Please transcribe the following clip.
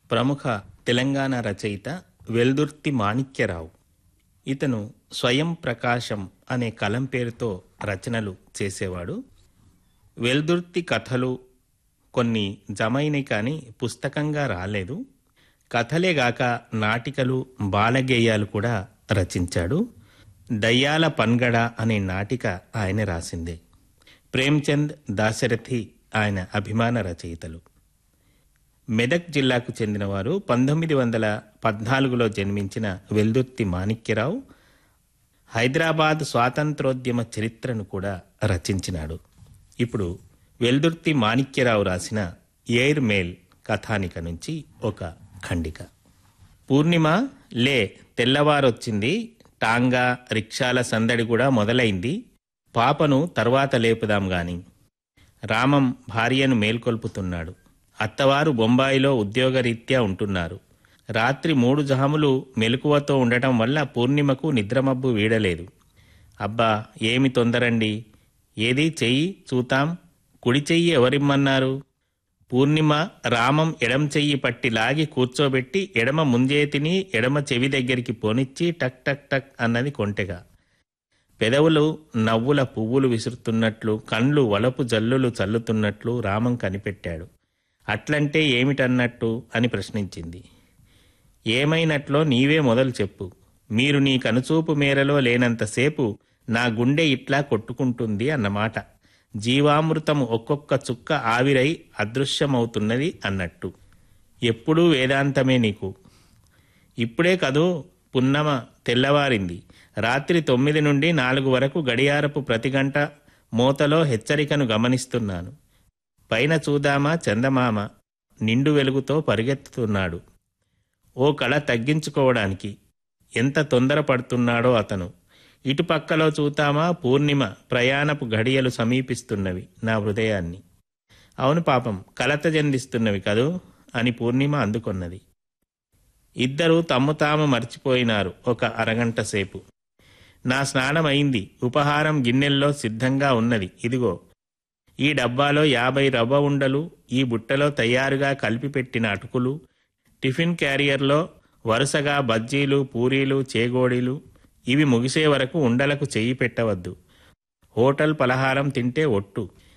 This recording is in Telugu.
ప్రముఖ తెలంగాణ రచయిత వెల్దుర్తి మాణిక్యరావు ఇతను స్వయం ప్రకాశం అనే కలం పేరుతో రచనలు చేసేవాడు వెల్దుర్తి కథలు కొన్ని జమైనవి కానీ పుస్తకంగా రాలేదు కథలే గాక నాటికలు బాలగేయాలు కూడా రచించాడు దయ్యాల పన్గడ అనే నాటిక ఆయన రాసిందే ప్రేమ్చంద్ దాశరథి ఆయన అభిమాన రచయితలు మెదక్ జిల్లాకు చెందినవారు పంతొమ్మిది వందల పద్నాలుగులో జన్మించిన వెల్దుర్తి మాణిక్యరావు హైదరాబాద్ స్వాతంత్రోద్యమ చరిత్రను కూడా రచించినాడు ఇప్పుడు వెల్దుర్తి మాణిక్యరావు రాసిన ఎయిర్ మెయిల్ కథానిక నుంచి ఒక ఖండిక పూర్ణిమ లే తెల్లవారొచ్చింది టాంగా రిక్షాల సందడి కూడా మొదలైంది పాపను తర్వాత లేపుదాం గాని రామం భార్యను మేల్కొల్పుతున్నాడు అత్తవారు బొంబాయిలో ఉద్యోగరీత్యా ఉంటున్నారు రాత్రి మూడు జహములు మెలకువతో ఉండటం వల్ల పూర్ణిమకు నిద్రమబ్బు వీడలేదు అబ్బా ఏమి తొందరండి ఏది చెయ్యి చూతాం కుడి చెయ్యి ఎవరిమ్మన్నారు పూర్ణిమ రామం ఎడం చెయ్యి పట్టి లాగి కూర్చోబెట్టి ఎడమ ముంజేతిని ఎడమ చెవి దగ్గరికి పోనిచ్చి టక్ టక్ టక్ అన్నది కొంటెగా పెదవులు నవ్వుల పువ్వులు విసురుతున్నట్లు కండ్లు వలపు జల్లులు చల్లుతున్నట్లు రామం కనిపెట్టాడు అట్లంటే ఏమిటన్నట్టు అని ప్రశ్నించింది ఏమైనట్లో నీవే మొదలు చెప్పు మీరు నీ కనుచూపు మేరలో లేనంతసేపు నా గుండె ఇట్లా కొట్టుకుంటుంది అన్నమాట జీవామృతము ఒక్కొక్క చుక్క ఆవిరై అదృశ్యమవుతున్నది అన్నట్టు ఎప్పుడూ వేదాంతమే నీకు ఇప్పుడే కదూ పున్నమ తెల్లవారింది రాత్రి తొమ్మిది నుండి నాలుగు వరకు గడియారపు ప్రతి గంట మోతలో హెచ్చరికను గమనిస్తున్నాను పైన చూదామా చందమామ నిండు వెలుగుతో పరిగెత్తుతున్నాడు ఓ కళ తగ్గించుకోవడానికి ఎంత తొందరపడుతున్నాడో అతను ఇటుపక్కలో చూతామా పూర్ణిమ ప్రయాణపు గడియలు సమీపిస్తున్నవి నా హృదయాన్ని అవును పాపం కలత చెందిస్తున్నవి కదూ అని పూర్ణిమ అందుకొన్నది ఇద్దరూ తమ్ము తాము మర్చిపోయినారు ఒక అరగంట సేపు నా స్నానం అయింది ఉపహారం గిన్నెల్లో సిద్ధంగా ఉన్నది ఇదిగో ఈ డబ్బాలో యాభై రవ్వ ఉండలు ఈ బుట్టలో తయారుగా కలిపి పెట్టిన అటుకులు టిఫిన్ క్యారియర్లో వరుసగా బజ్జీలు పూరీలు చేగోడీలు ఇవి ముగిసే వరకు ఉండలకు చెయ్యి పెట్టవద్దు హోటల్ పలహారం తింటే ఒట్టు